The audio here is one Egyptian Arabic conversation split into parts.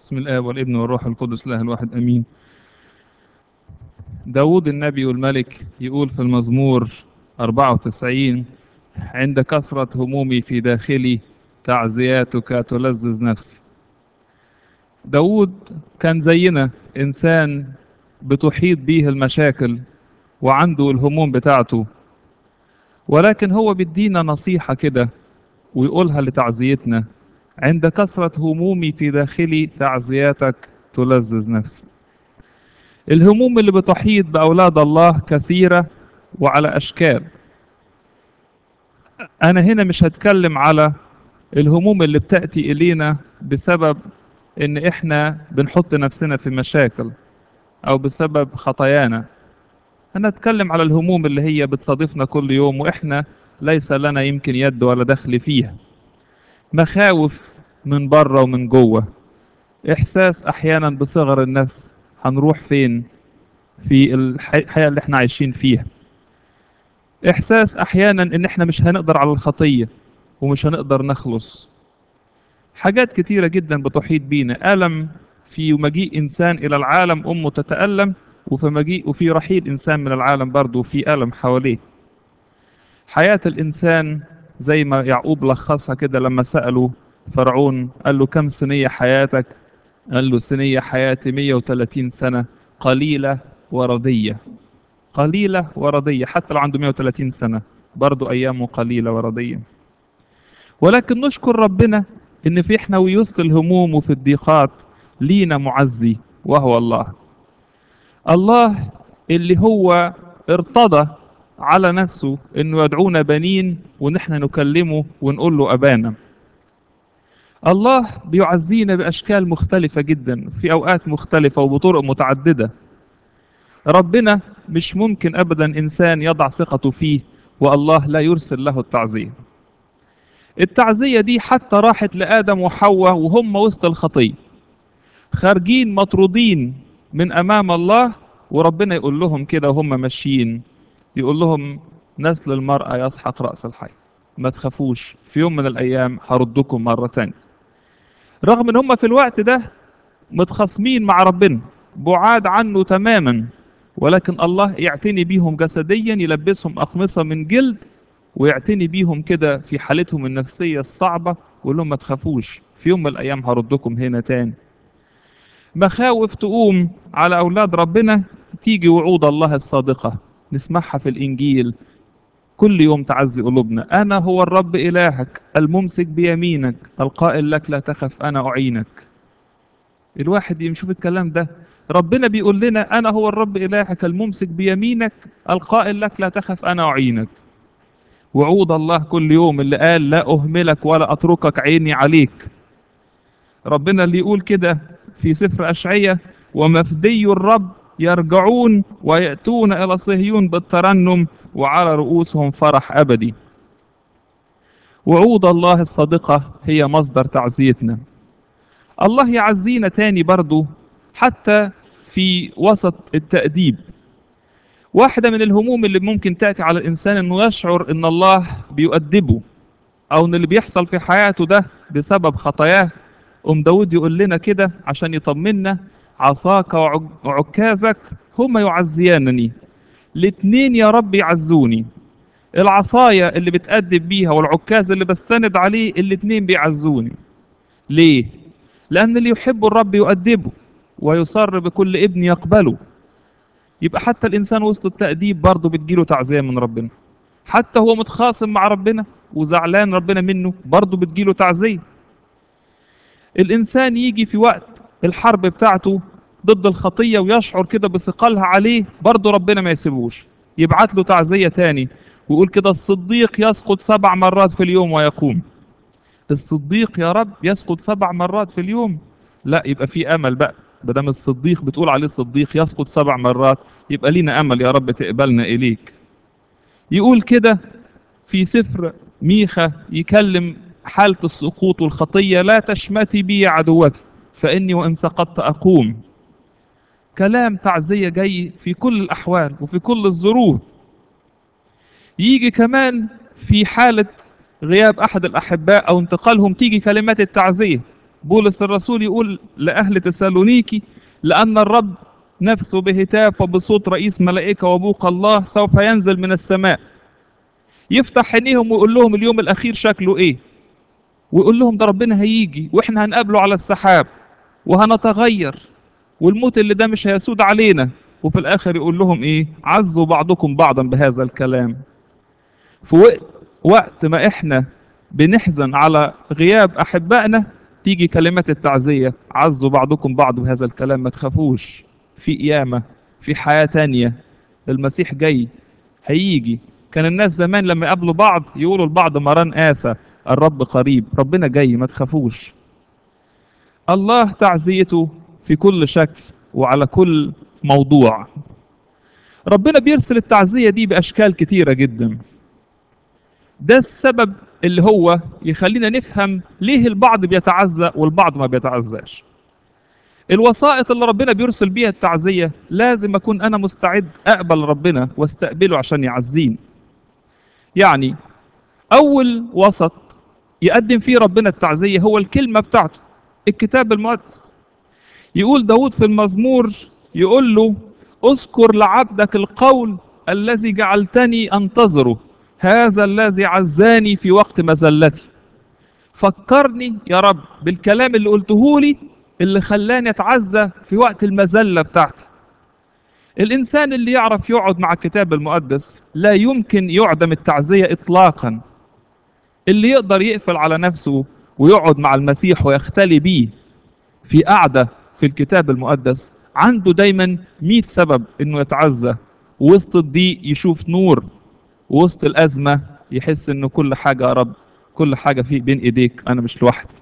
بسم الله والابن والروح القدس الله الواحد امين داود النبي والملك يقول في المزمور 94 عند كثرة همومي في داخلي تعزياتك تلذذ نفسي داود كان زينا إنسان بتحيط به المشاكل وعنده الهموم بتاعته ولكن هو بيدينا نصيحة كده ويقولها لتعزيتنا عند كثرة همومي في داخلي تعزياتك تلذذ نفسي الهموم اللي بتحيط بأولاد الله كثيرة وعلى أشكال أنا هنا مش هتكلم على الهموم اللي بتأتي إلينا بسبب إن إحنا بنحط نفسنا في مشاكل أو بسبب خطايانا أنا أتكلم على الهموم اللي هي بتصادفنا كل يوم وإحنا ليس لنا يمكن يد ولا دخل فيها مخاوف من بره ومن جوه إحساس أحيانا بصغر النفس هنروح فين في الحياة اللي احنا عايشين فيها إحساس أحيانا إن احنا مش هنقدر على الخطية ومش هنقدر نخلص حاجات كتيرة جدا بتحيط بينا ألم في مجيء إنسان إلى العالم أمه تتألم وفي مجيء وفي رحيل إنسان من العالم برضه في ألم حواليه حياة الإنسان زي ما يعقوب لخصها كده لما سأله فرعون قال له كم سنية حياتك قال له سنية حياتي 130 سنة قليلة وردية قليلة وردية حتى لو عنده 130 سنة برضو أيامه قليلة وردية ولكن نشكر ربنا إن في إحنا وسط الهموم وفي الضيقات لينا معزي وهو الله الله اللي هو ارتضى على نفسه انه يدعونا بنين ونحن نكلمه ونقول له ابانا الله بيعزينا باشكال مختلفه جدا في اوقات مختلفه وبطرق متعدده ربنا مش ممكن ابدا انسان يضع ثقته فيه والله لا يرسل له التعزيه التعزيه دي حتى راحت لادم وحواء وهم وسط الخطيه خارجين مطرودين من امام الله وربنا يقول لهم كده وهم ماشيين يقول لهم نسل المرأة يسحق رأس الحي ما تخافوش في يوم من الأيام هردكم مرة تانية رغم ان هم في الوقت ده متخاصمين مع ربنا بعاد عنه تماما ولكن الله يعتني بيهم جسديا يلبسهم أقمصة من جلد ويعتني بيهم كده في حالتهم النفسية الصعبة ويقول لهم ما تخافوش في يوم من الأيام هردكم هنا تاني مخاوف تقوم على أولاد ربنا تيجي وعود الله الصادقة نسمعها في الإنجيل كل يوم تعزي قلوبنا أنا هو الرب إلهك الممسك بيمينك القائل لك لا تخف أنا أعينك الواحد يشوف الكلام ده ربنا بيقول لنا أنا هو الرب إلهك الممسك بيمينك القائل لك لا تخف أنا أعينك وعود الله كل يوم اللي قال لا أهملك ولا أتركك عيني عليك ربنا اللي يقول كده في سفر أشعية ومفدي الرب يرجعون ويأتون إلى صهيون بالترنم وعلى رؤوسهم فرح أبدي وعود الله الصادقة هي مصدر تعزيتنا الله يعزينا تاني برضو حتى في وسط التأديب واحدة من الهموم اللي ممكن تأتي على الإنسان أنه يشعر أن الله بيؤدبه أو أن اللي بيحصل في حياته ده بسبب خطاياه أم داود يقول لنا كده عشان يطمنا عصاك وعكازك هما يعزيانني الاتنين يا رب يعزوني العصاية اللي بتأدب بيها والعكاز اللي بستند عليه الاتنين بيعزوني ليه؟ لأن اللي يحب الرب يؤدبه ويصر بكل ابن يقبله يبقى حتى الإنسان وسط التأديب برضه بتجيله تعزية من ربنا حتى هو متخاصم مع ربنا وزعلان ربنا منه برضه بتجيله تعزية الإنسان يجي في وقت الحرب بتاعته ضد الخطية ويشعر كده بثقلها عليه برضه ربنا ما يسيبوش يبعت له تعزية تاني ويقول كده الصديق يسقط سبع مرات في اليوم ويقوم الصديق يا رب يسقط سبع مرات في اليوم لا يبقى في أمل بقى بدم الصديق بتقول عليه الصديق يسقط سبع مرات يبقى لينا أمل يا رب تقبلنا إليك يقول كده في سفر ميخا يكلم حالة السقوط والخطية لا تشمتي بي يا عدوتي فإني وإن سقطت أقوم كلام تعزية جاي في كل الأحوال وفي كل الظروف يجي كمان في حالة غياب أحد الأحباء أو انتقالهم تيجي كلمات التعزية بولس الرسول يقول لأهل تسالونيكي لأن الرب نفسه بهتاف وبصوت رئيس ملائكة وبوق الله سوف ينزل من السماء يفتح عينيهم ويقول لهم اليوم الأخير شكله إيه ويقول لهم ده ربنا هيجي وإحنا هنقابله على السحاب وهنتغير والموت اللي ده مش هيسود علينا وفي الآخر يقول لهم إيه عزوا بعضكم بعضا بهذا الكلام في وقت, وقت ما إحنا بنحزن على غياب أحبائنا تيجي كلمات التعزية عزوا بعضكم بعض بهذا الكلام ما تخافوش في قيامة في حياة تانية المسيح جاي هيجي كان الناس زمان لما يقابلوا بعض يقولوا لبعض مران آسى الرب قريب ربنا جاي ما تخافوش الله تعزيته في كل شكل وعلى كل موضوع ربنا بيرسل التعزية دي بأشكال كتيرة جدا ده السبب اللي هو يخلينا نفهم ليه البعض بيتعزى والبعض ما بيتعزاش الوسائط اللي ربنا بيرسل بيها التعزية لازم أكون أنا مستعد أقبل ربنا واستقبله عشان يعزيني يعني أول وسط يقدم فيه ربنا التعزية هو الكلمة بتاعته الكتاب المقدس يقول داود في المزمور يقول له اذكر لعبدك القول الذي جعلتني أنتظره هذا الذي عزاني في وقت مزلتي فكرني يا رب بالكلام اللي قلته لي اللي خلاني اتعزى في وقت المذله بتاعتي الانسان اللي يعرف يقعد مع الكتاب المقدس لا يمكن يعدم التعزيه اطلاقا اللي يقدر يقفل على نفسه ويقعد مع المسيح ويختلي بيه في قعده في الكتاب المقدس عنده دايما مئة سبب انه يتعزى وسط الضيق يشوف نور وسط الازمه يحس انه كل حاجه يا رب كل حاجه في بين ايديك انا مش لوحدي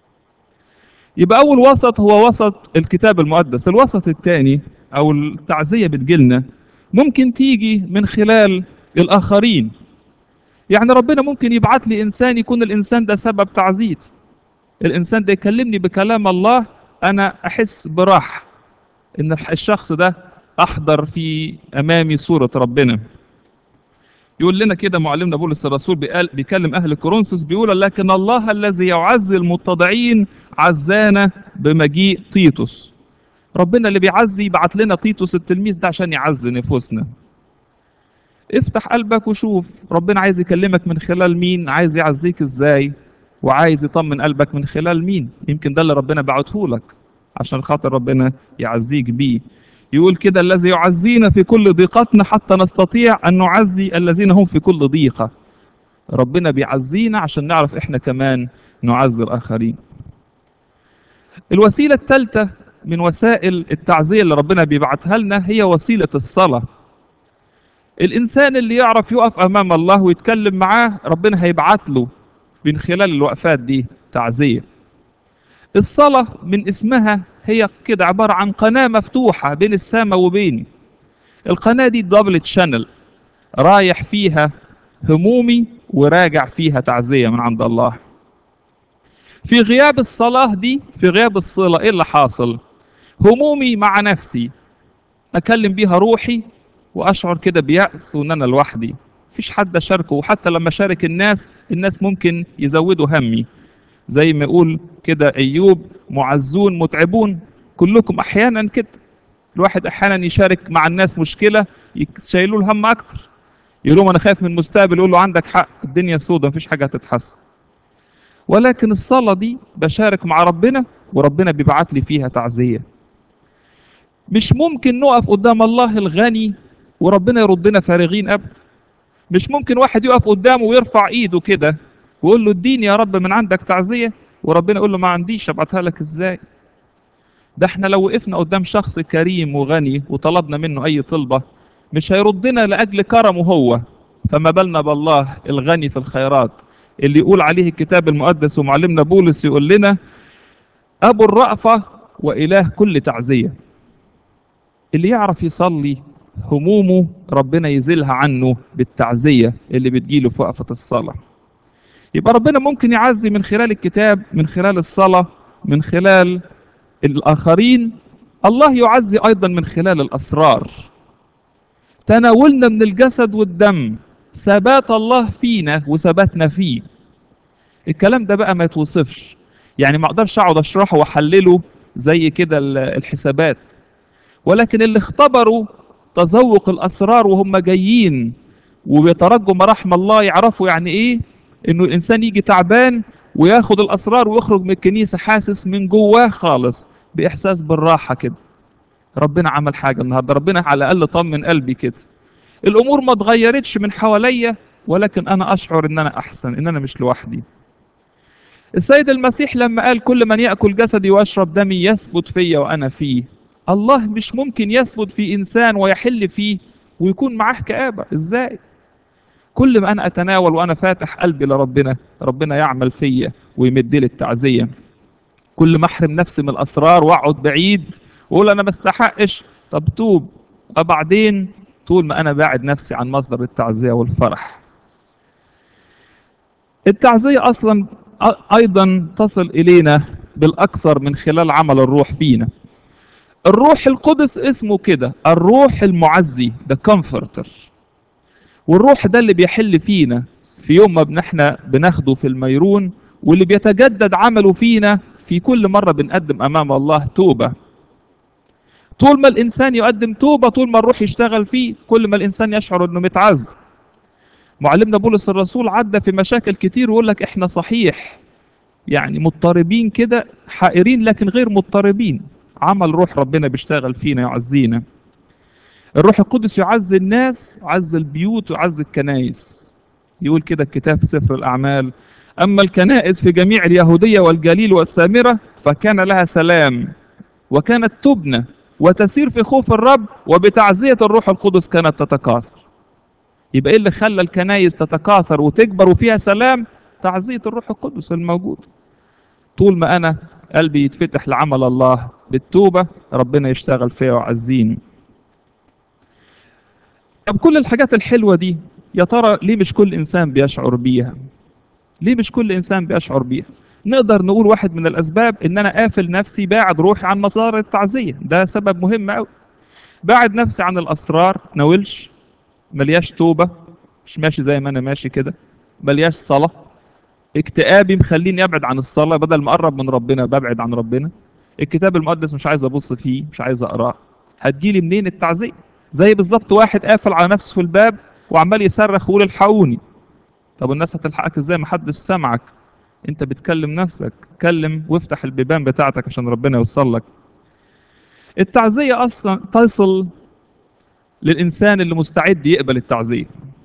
يبقى أول وسط هو وسط الكتاب المقدس الوسط الثاني أو التعزية بتجيلنا ممكن تيجي من خلال الآخرين يعني ربنا ممكن يبعت لي إنسان يكون الإنسان ده سبب تعزيتي الإنسان ده يكلمني بكلام الله أنا أحس براحة إن الشخص ده أحضر في أمامي صورة ربنا يقول لنا كده معلمنا بولس الرسول بيقال بيكلم اهل كورنثوس بيقول لكن الله الذي يعزي المتضعين عزانا بمجيء تيتوس ربنا اللي بيعزي يبعت لنا تيتوس التلميذ ده عشان يعزي نفوسنا افتح قلبك وشوف ربنا عايز يكلمك من خلال مين عايز يعزيك ازاي وعايز يطمن قلبك من خلال مين يمكن ده اللي ربنا بعته لك عشان خاطر ربنا يعزيك بيه يقول كده الذي يعزينا في كل ضيقتنا حتى نستطيع أن نعزي الذين هم في كل ضيقة ربنا بيعزينا عشان نعرف إحنا كمان نعزي الآخرين الوسيلة الثالثة من وسائل التعزية اللي ربنا بيبعتها لنا هي وسيلة الصلاة الإنسان اللي يعرف يقف أمام الله ويتكلم معاه ربنا هيبعت له من خلال الوقفات دي تعزية الصلاة من اسمها هي كده عبارة عن قناة مفتوحة بين السماء وبيني القناة دي دبل تشانل رايح فيها همومي وراجع فيها تعزية من عند الله في غياب الصلاة دي في غياب الصلة ايه اللي حاصل همومي مع نفسي اكلم بيها روحي واشعر كده بيأس وان انا لوحدي مفيش حد اشاركه وحتى لما اشارك الناس الناس ممكن يزودوا همي زي ما يقول كده ايوب معزون متعبون كلكم احيانا كده الواحد احيانا يشارك مع الناس مشكله يشيلوا الهم اكتر يقول لهم انا خايف من المستقبل يقول له عندك حق الدنيا سودة مفيش حاجه هتتحسن ولكن الصلاه دي بشارك مع ربنا وربنا بيبعت لي فيها تعزيه مش ممكن نقف قدام الله الغني وربنا يردنا فارغين ابدا مش ممكن واحد يقف قدامه ويرفع ايده كده ويقول له اديني يا رب من عندك تعزيه وربنا يقول له ما عنديش ابعتها لك ازاي ده احنا لو وقفنا قدام شخص كريم وغني وطلبنا منه اي طلبه مش هيردنا لاجل كرمه هو فما بالنا بالله الغني في الخيرات اللي يقول عليه الكتاب المقدس ومعلمنا بولس يقول لنا ابو الرأفه واله كل تعزيه اللي يعرف يصلي همومه ربنا يزيلها عنه بالتعزيه اللي بتجيله في وقفه الصلاه يبقى ربنا ممكن يعزي من خلال الكتاب من خلال الصلاة من خلال الآخرين الله يعزي أيضا من خلال الأسرار تناولنا من الجسد والدم ثبات الله فينا وثباتنا فيه الكلام ده بقى ما يتوصفش يعني ما اقدرش اقعد اشرحه واحلله زي كده ال- الحسابات ولكن اللي اختبروا تذوق الاسرار وهم جايين وبيترجوا مراحم الله يعرفوا يعني ايه انه الانسان يجي تعبان وياخد الاسرار ويخرج من الكنيسه حاسس من جواه خالص باحساس بالراحه كده ربنا عمل حاجه النهارده ربنا على الاقل طمن قلبي كده الامور ما اتغيرتش من حواليا ولكن انا اشعر ان انا احسن ان انا مش لوحدي السيد المسيح لما قال كل من ياكل جسدي ويشرب دمي يثبت فيا وانا فيه الله مش ممكن يثبت في انسان ويحل فيه ويكون معاه كآبة ازاي كل ما انا اتناول وانا فاتح قلبي لربنا ربنا يعمل فيا ويمد لي التعزيه كل ما احرم نفسي من الاسرار واقعد بعيد واقول انا ما استحقش طب توب وبعدين طول ما انا باعد نفسي عن مصدر التعزيه والفرح التعزيه اصلا أ- ايضا تصل الينا بالاكثر من خلال عمل الروح فينا الروح القدس اسمه كده الروح المعزي ده comforter والروح ده اللي بيحل فينا في يوم ما بن- احنا بناخده في الميرون واللي بيتجدد عمله فينا في كل مرة بنقدم أمام الله توبة طول ما الإنسان يقدم توبة طول ما الروح يشتغل فيه كل ما الإنسان يشعر إنه متعز معلمنا بولس الرسول عدى في مشاكل كتير ويقول لك إحنا صحيح يعني مضطربين كده حائرين لكن غير مضطربين عمل روح ربنا بيشتغل فينا يعزينا الروح القدس يعزي الناس يعزي البيوت ويعزي الكنائس يقول كده الكتاب في سفر الأعمال أما الكنائس في جميع اليهودية والجليل والسامرة فكان لها سلام وكانت تبنى وتسير في خوف الرب وبتعزية الروح القدس كانت تتكاثر يبقى ايه اللي خلى الكنائس تتكاثر وتكبر وفيها سلام تعزية الروح القدس الموجود طول ما انا قلبي يتفتح لعمل الله بالتوبة ربنا يشتغل فيا ويعزيني طب كل الحاجات الحلوة دي يا ترى ليه مش كل إنسان بيشعر بيها ليه مش كل إنسان بيشعر بيها نقدر نقول واحد من الأسباب إن أنا قافل نفسي باعد روحي عن مصادر التعزية ده سبب مهم أوي باعد نفسي عن الأسرار ناولش ملياش توبة مش ماشي زي ما أنا ماشي كده ملياش صلاة اكتئابي مخليني أبعد عن الصلاة بدل ما أقرب من ربنا ببعد عن ربنا الكتاب المقدس مش عايز أبص فيه مش عايز أقراه هتجيلي منين التعزية زي بالظبط واحد قافل على نفسه في الباب وعمال يصرخ ويقول الحقوني طب الناس هتلحقك ازاي محدش سامعك انت بتكلم نفسك كلم وافتح البيبان بتاعتك عشان ربنا يوصل لك التعزية اصلا تصل للانسان اللي مستعد يقبل التعزية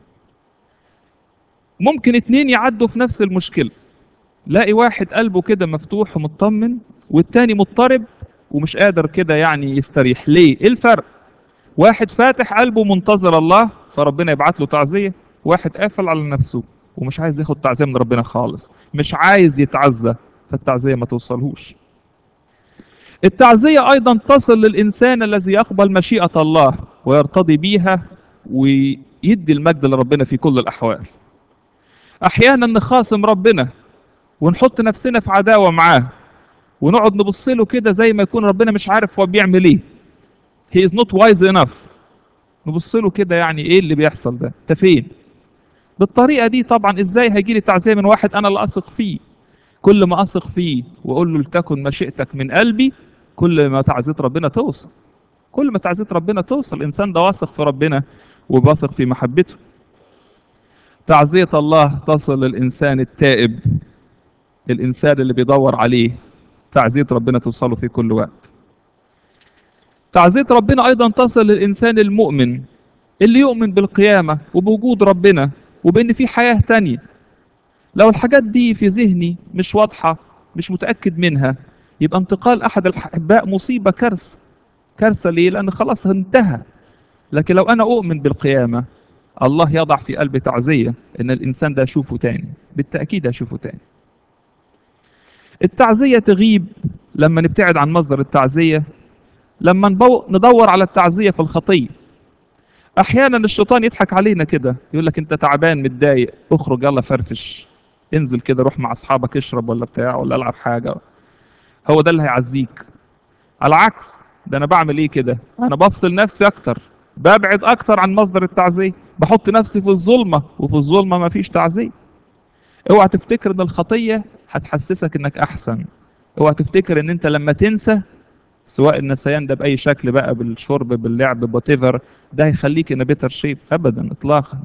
ممكن اتنين يعدوا في نفس المشكلة لاقي واحد قلبه كده مفتوح ومطمن والتاني مضطرب ومش قادر كده يعني يستريح ليه ايه الفرق واحد فاتح قلبه منتظر الله فربنا يبعت له تعزية واحد قافل على نفسه ومش عايز ياخد تعزية من ربنا خالص مش عايز يتعزى فالتعزية ما توصلهوش التعزية أيضا تصل للإنسان الذي يقبل مشيئة الله ويرتضي بيها ويدي المجد لربنا في كل الأحوال أحيانا نخاصم ربنا ونحط نفسنا في عداوة معاه ونقعد نبص له كده زي ما يكون ربنا مش عارف هو بيعمل ايه he is not wise enough نبص له كده يعني ايه اللي بيحصل ده انت فين بالطريقه دي طبعا ازاي هيجي لي تعزيه من واحد انا اللي اثق فيه كل ما اثق فيه واقول له لتكن مشيئتك من قلبي كل ما تعزيه ربنا توصل كل ما تعزيه ربنا توصل الانسان ده واثق في ربنا وواثق في محبته تعزيه الله تصل للانسان التائب الانسان اللي بيدور عليه تعزيه ربنا توصله في كل وقت تعزية ربنا أيضا تصل للإنسان المؤمن اللي يؤمن بالقيامة وبوجود ربنا وبأن في حياة تانية لو الحاجات دي في ذهني مش واضحة مش متأكد منها يبقى انتقال أحد الأحباء مصيبة كارثة كارثة ليه؟ لأن خلاص انتهى لكن لو أنا أؤمن بالقيامة الله يضع في قلبي تعزية إن الإنسان ده أشوفه تاني بالتأكيد أشوفه تاني التعزية تغيب لما نبتعد عن مصدر التعزية لما نبو... ندور على التعزية في الخطية أحيانا الشيطان يضحك علينا كده يقول لك أنت تعبان متضايق اخرج يلا فرفش انزل كده روح مع أصحابك اشرب ولا بتاع ولا العب حاجة هو ده اللي هيعزيك على العكس ده أنا بعمل إيه كده أنا بفصل نفسي أكتر ببعد أكتر عن مصدر التعزية بحط نفسي في الظلمة وفي الظلمة مفيش تعزية اوعى تفتكر ان الخطية هتحسسك انك احسن اوعى تفتكر ان انت لما تنسى سواء النسيان ده باي شكل بقى بالشرب باللعب whatever ده هيخليك ان بيتر شيب ابدا اطلاقا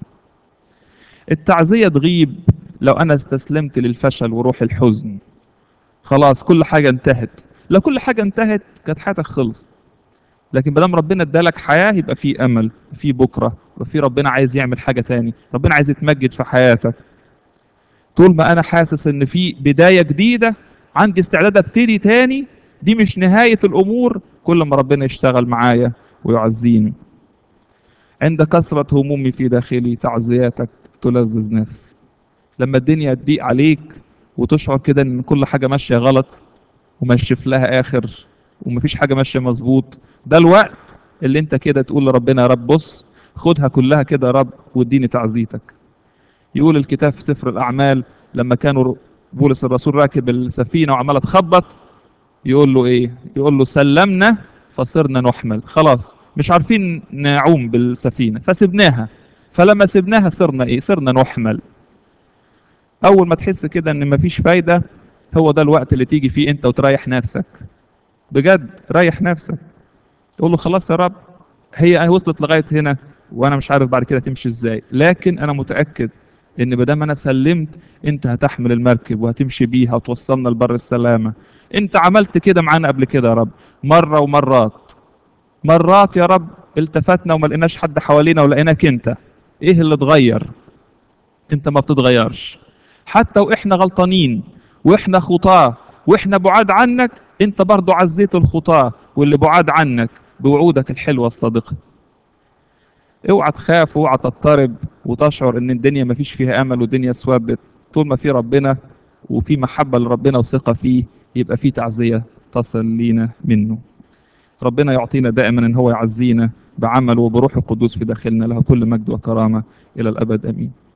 التعزية تغيب لو انا استسلمت للفشل وروح الحزن خلاص كل حاجة انتهت لو كل حاجة انتهت كانت حياتك خلصت لكن بدام ربنا ادالك حياة يبقى في امل في بكرة يبقى في ربنا عايز يعمل حاجة تاني ربنا عايز يتمجد في حياتك طول ما انا حاسس ان في بداية جديدة عندي استعداد ابتدي تاني دي مش نهاية الامور كل ما ربنا يشتغل معايا ويعزيني عند كثرة همومي في داخلي تعزياتك تلذذ نفسي لما الدنيا تضيق عليك وتشعر كده ان كل حاجة ماشية غلط وماشي في لها اخر ومفيش حاجة ماشية مظبوط ده الوقت اللي انت كده تقول لربنا يا رب بص خدها كلها كده يا رب واديني تعزيتك يقول الكتاب في سفر الاعمال لما كانوا بولس الرسول راكب السفينة وعمالة تخبط يقول له ايه يقول له سلمنا فصرنا نحمل خلاص مش عارفين نعوم بالسفينة فسبناها فلما سبناها صرنا ايه صرنا نحمل اول ما تحس كده ان مفيش فايدة هو ده الوقت اللي تيجي فيه انت وتريح نفسك بجد ريح نفسك تقول له خلاص يا رب هي وصلت لغاية هنا وانا مش عارف بعد كده تمشي ازاي لكن انا متأكد ان بدام انا سلمت انت هتحمل المركب وهتمشي بيها وتوصلنا لبر السلامة انت عملت كده معانا قبل كده يا رب مرة ومرات مرات يا رب التفتنا وما لقيناش حد حوالينا ولقيناك انت ايه اللي اتغير انت ما بتتغيرش حتى واحنا غلطانين واحنا خطاه واحنا بعاد عنك انت برضو عزيت الخطاه واللي بعاد عنك بوعودك الحلوة الصادقة اوعى تخاف واوعى تضطرب وتشعر ان الدنيا ما فيش فيها امل والدنيا اسودت طول ما في ربنا وفي محبة لربنا وثقة فيه يبقى في تعزية تصل لينا منه ربنا يعطينا دائما ان هو يعزينا بعمله وبروح القدوس في داخلنا له كل مجد وكرامة الى الابد امين